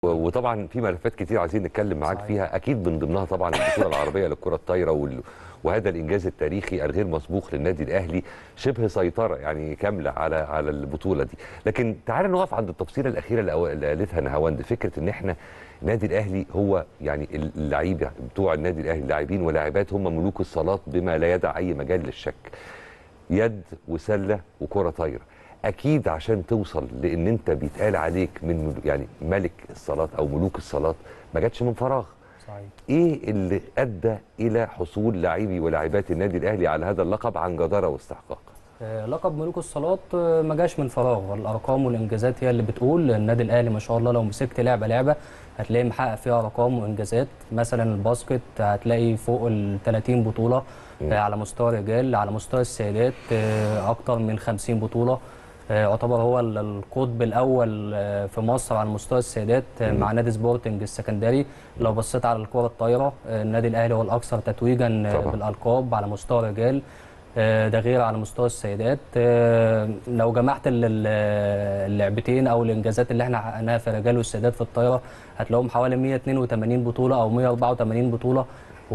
وطبعا في ملفات كتير عايزين نتكلم معاك صحيح. فيها اكيد من ضمنها طبعا البطوله العربيه للكره الطايره وال... وهذا الانجاز التاريخي الغير مسبوق للنادي الاهلي شبه سيطره يعني كامله على على البطوله دي لكن تعال نقف عند التفصيله الاخيره اللي أو- اللي قالتها نهاوند فكره ان احنا النادي الاهلي هو يعني اللعيبه بتوع النادي الاهلي اللاعبين ولاعبات هم ملوك الصالات بما لا يدع اي مجال للشك يد وسله وكره طايره اكيد عشان توصل لان انت بيتقال عليك من مل- يعني ملك الصالات او ملوك الصالات ما جاتش من فراغ صحيح ايه اللي ادى الى حصول لاعبي ولاعبات النادي الاهلي على هذا اللقب عن جداره واستحقاق آه، لقب ملوك الصالات آه، ما جاش من فراغ الارقام والانجازات هي اللي بتقول النادي الاهلي ما شاء الله لو مسكت لعبه لعبه هتلاقي محقق فيها ارقام وانجازات مثلا الباسكت هتلاقي فوق ال 30 بطوله آه، على مستوى الرجال على مستوى السيدات آه، اكتر من 50 بطوله آه، يعتبر هو ال- القطب الاول آه، في مصر على مستوى السيدات آه، مع نادي سبورتنج السكندري لو بصيت على الكره الطايره آه، النادي الاهلي هو الاكثر تتويجا آه، طبعاً. بالالقاب على مستوى الرجال آه، ده غير على مستوى السيدات آه، لو جمعت ال- ال- اللعبتين او الانجازات اللي احنا حققناها في الرجال والسيدات في الطايره هتلاقيهم حوالي 182 بطوله او 184 بطوله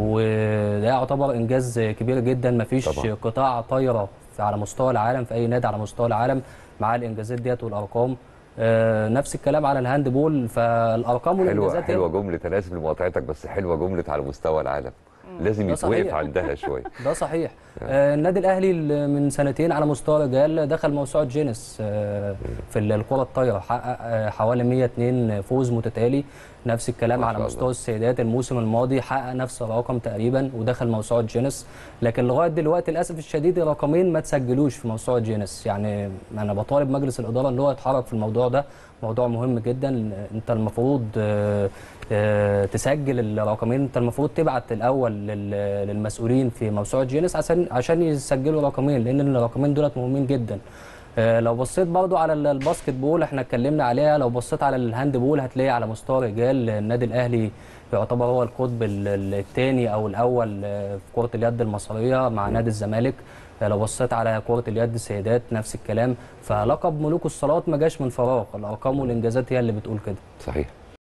وده يعتبر انجاز كبير جدا مفيش طبعاً. قطاع طايره في- على مستوى العالم في اي نادي على مستوى العالم مع الانجازات ديت والارقام آه، نفس الكلام على الهاند بول فالارقام حلوه والانجازات حلوه جمله انا اسف لمقاطعتك بس حلوه جمله على مستوى العالم لازم ده يتوقف صحيح. عندها شويه ده صحيح آه النادي الاهلي ال- من سنتين على مستوى الرجال دخل موسوعه جينيس آه في ال- الكره الطايره حقق آه حوالي 102 فوز متتالي نفس الكلام ما على شاء مستوى الله. السيدات الموسم الماضي حقق نفس الرقم تقريبا ودخل موسوعه جينيس لكن لغايه دلوقتي للاسف الشديد الرقمين ما تسجلوش في موسوعه جينيس يعني انا بطالب مجلس الاداره ان هو يتحرك في الموضوع ده موضوع مهم جدا انت المفروض آه، آه، تسجل الرقمين انت المفروض تبعت الاول لل- للمسؤولين في موسوعه جينيس عشان عشان يسجلوا رقمين لان الرقمين دولت مهمين جدا آه، لو بصيت برضو على ال- الباسكت بول احنا اتكلمنا عليها لو بصيت على الهاند بول هتلاقي على مستوى الرجال النادي الاهلي يعتبر هو القطب الثاني او الاول آه، في كره اليد المصريه مع نادي الزمالك آه، لو بصيت على كره اليد السيدات نفس الكلام فلقب ملوك الصالات ما جاش من فراغ الارقام والانجازات هي اللي بتقول كده صحيح